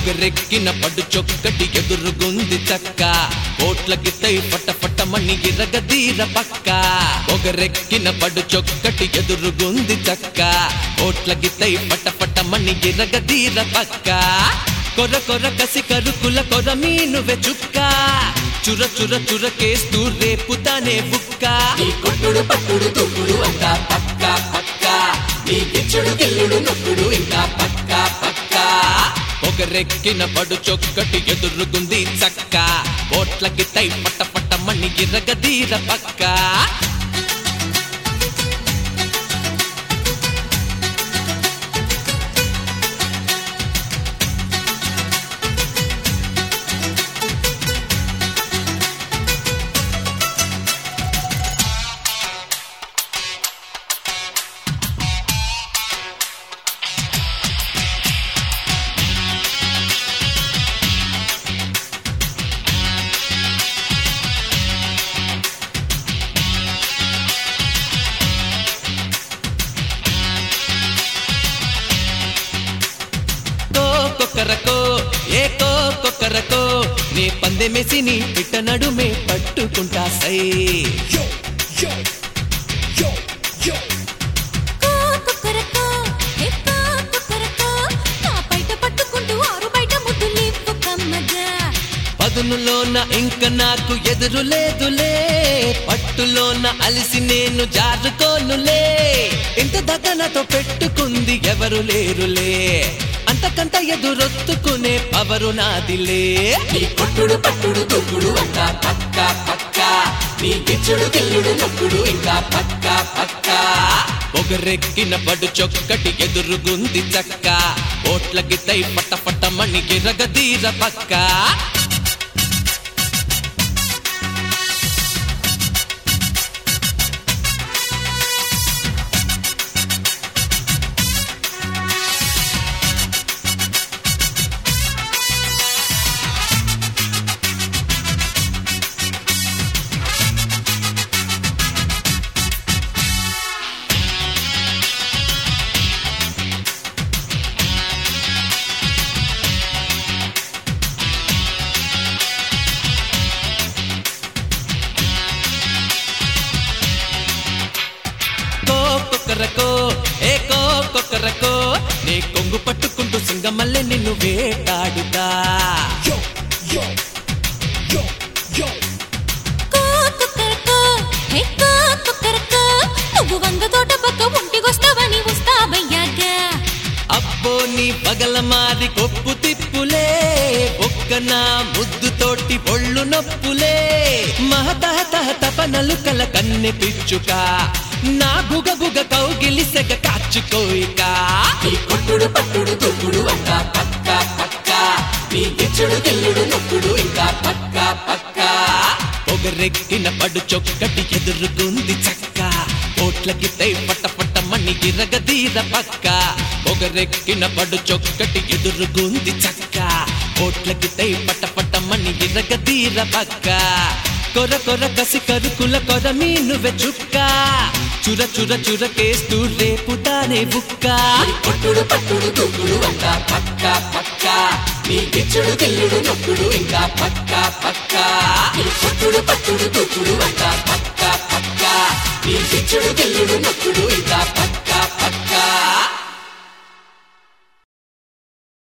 పొగరెక్కిన పడు చొక్కటి ఎదురుగుంది చక్క కోట్ల గిత్తై పట్ట పట్టమని ఇరగదీర పక్క పొగరెక్కిన పడు చొక్కటి ఎదురుగుంది చక్క కోట్ల గిత్తై పట్ట పట్టమని ఇరగదీర పక్క కొర కొర కసి కరుకుల కొర మీనువె చుక్క చుర చుర చురకేస్తూ రేపుతానే బుక్క నీ కొట్టుడు పట్టుడు తుప్పుడు అంతా పక్క పక్క నీ గిచ్చుడు గిల్లుడు నొక్కుడు ఇంకా పక్క పక్క పొగరెక్కిన పడు చొక్కటి ఎదురుగుంది చక్క ఓట్లకి తై పట్ట పట్ట మణి గిరగదీర పక్క కో కొక్కరకో ఏ కో కొక్కరకో నీ పందెమేసి నీ పిట్ట నడుమే పట్టుకుంటా సై కో కుక్కరకో ఏ కో కుక్కరకో నా బయట పట్టుకుంటూ ఆరు బయట ముద్దులివ్వు కమ్మగా పదునులోన ఇంక నాకు ఎదురు లేదులే పట్టులోన అలిసి నేను జారుకోనులే ఇంత దగనతో పెట్టుకుంది ఎవరు లేరులే అంతకంత ఎదురొత్తుకునే పవరు నాదిలే నీ కొట్టుడు పట్టుడు తుప్పుడు అంతా పక్క పక్క నీ గిచ్చుడు గిల్లుడు నొక్కుడు ఇంకా పక్క పక్క పొగరెక్కిన పడు చొక్కటి ఎదురుగుంది చక్క ఓట్ల గితై పట్ట పట్ట మణి గిరగదీర పక్క కో కొక్కరకో ఏ కో కొక్కరకో నీ కొంగు పట్టుకుంటూ సింగమల్లె నిన్ను వేటాడుతా కో కుక్కరకో ఏ కో కుక్కరకో నువ్వు వంగ తోట పక్క ఒంటికొస్తావని వస్తావయ్యాగా అబ్బో నీ పగల మారి కొప్పు తిప్పులే ఒక్క నా ముద్దుతోటి ఒళ్ళు నొప్పులే మహతహతహ తపనలు కల కన్నె పిచ్చుక నా బుగ బుగ కౌగిలి సెగ కాచుకోయిక నీ కొట్టుడు పట్టుడు తుప్పుడు అంతా పక్క పక్క నీ గిచ్చుడు గిల్లుడు నొక్కుడు ఇంకా పక్క పక్క పొగరెక్కిన పడు చొక్కటి ఎదురుగుంది చక్క కోట్లకి తై పట్ట పట్ట మణి గిరగదీర పక్క పొగరెక్కిన పడు చొక్కటి ఎదురుగుంది చక్క కోట్లకి తై పట్ట పట్ట మణి గిరగదీర పక్క కొర కొర కసి కరుకుల కొర మీనువె చుక్క చుర చుర చురకేస్తూ రేపుతానే బుక్క నీ కొట్టుడు పట్టుడు తుప్పుడు అంతా పక్క పక్క నీ గిచ్చుడు గిల్లుడు నొక్కుడు ఇంకా పక్క పక్క నీ కొట్టుడు పట్టుడు తుప్పుడు అంతా పక్క పక్క నీ గిచ్చుడు గిల్లుడు నొక్కుడు ఇంకా